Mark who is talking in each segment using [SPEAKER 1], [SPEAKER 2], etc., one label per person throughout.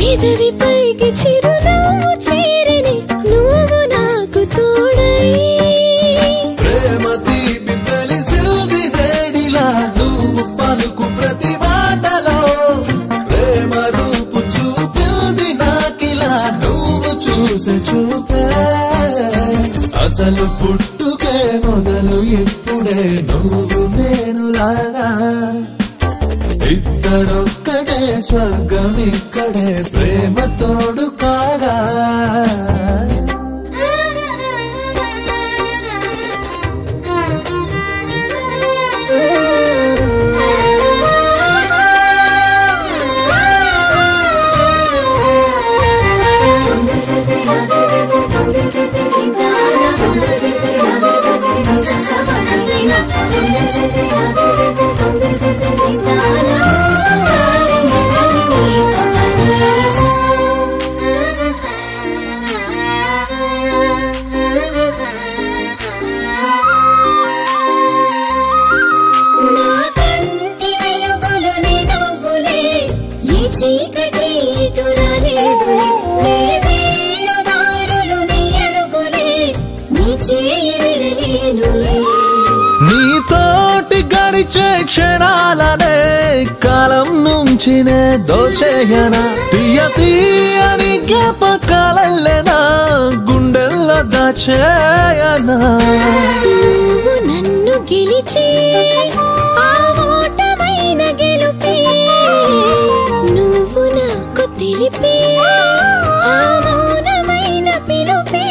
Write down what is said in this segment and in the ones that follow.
[SPEAKER 1] పెదవి పైకి చిరునవ్వు చేరిని నువ్వు నాకు తోడై
[SPEAKER 2] ప్రేమ తీపి తెలిసింది వేడిలా నువ్వు పలుకు ప్రతి మాటలో ప్రేమ రూపు చూపింది నాకిలా నువ్వు చూసి చూపే అసలు పుట్టుకే మొదలు ఇప్పుడే నువ్వు నేను లాగా ఇద్దరొక్కడే స్వర్గం ఇక్కడే ప్రేమ తోడు కాగా
[SPEAKER 1] నా కంటి వెలుగులు నీ నవ్వులే ఈ చీకటి ఇటు రాలేదులే నీ వేలుదారులు నీ అడుగులే నీ చేయి విడలేనులే
[SPEAKER 2] నీతోటి గడిచే క్షణాలనే కాలం నుంచి నే దోచేయనా తీయ తీయని జ్ఞాపకాలెనా గుండెల్లో దాచేయనా
[SPEAKER 1] నువ్వు నన్ను గెలిచి ఆ ఓటమైన గెలుపే నువ్వు నాకు తెలిపే ఆ మౌనమైన పిలుపే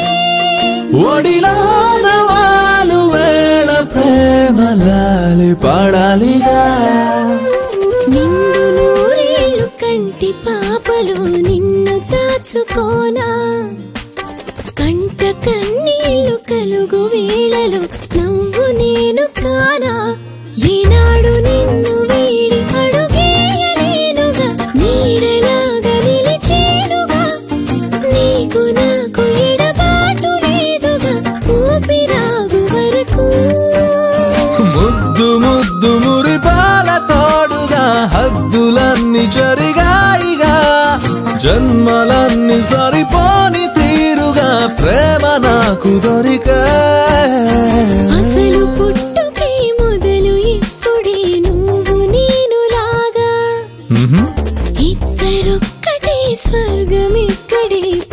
[SPEAKER 2] ఒడిలాన వాళ్ళు వేళ ప్రేమలాలి పడాలిగా
[SPEAKER 1] నిండు నూరేళ్ళు కంటి పాపలు నిన్ను దాచుకోనా కంట కన్నీళ్లు కలుగు వేళలు నవ్వు నేను కానా ఈనాడు నిన్ను వీడి అడుగేయలేనుగా నీడలాగా నిలిచేనుగా నీకు నాకు ఎడబాటు లేదుగా ఊపిరాగు వరకు
[SPEAKER 2] ముద్దు ముద్దు మురిపాల తోడుగా హద్దులన్నీ జరిగాయిగా జన్మలన్నీ సరిపోని తీరుగా ప్రేమ నాకు దొరికా
[SPEAKER 1] అసలు పుట్టుకే మొదలు ఇప్పుడే నువ్వు నేను లాగా ఇద్దరొక్కటే స్వర్గం ఇక్కడే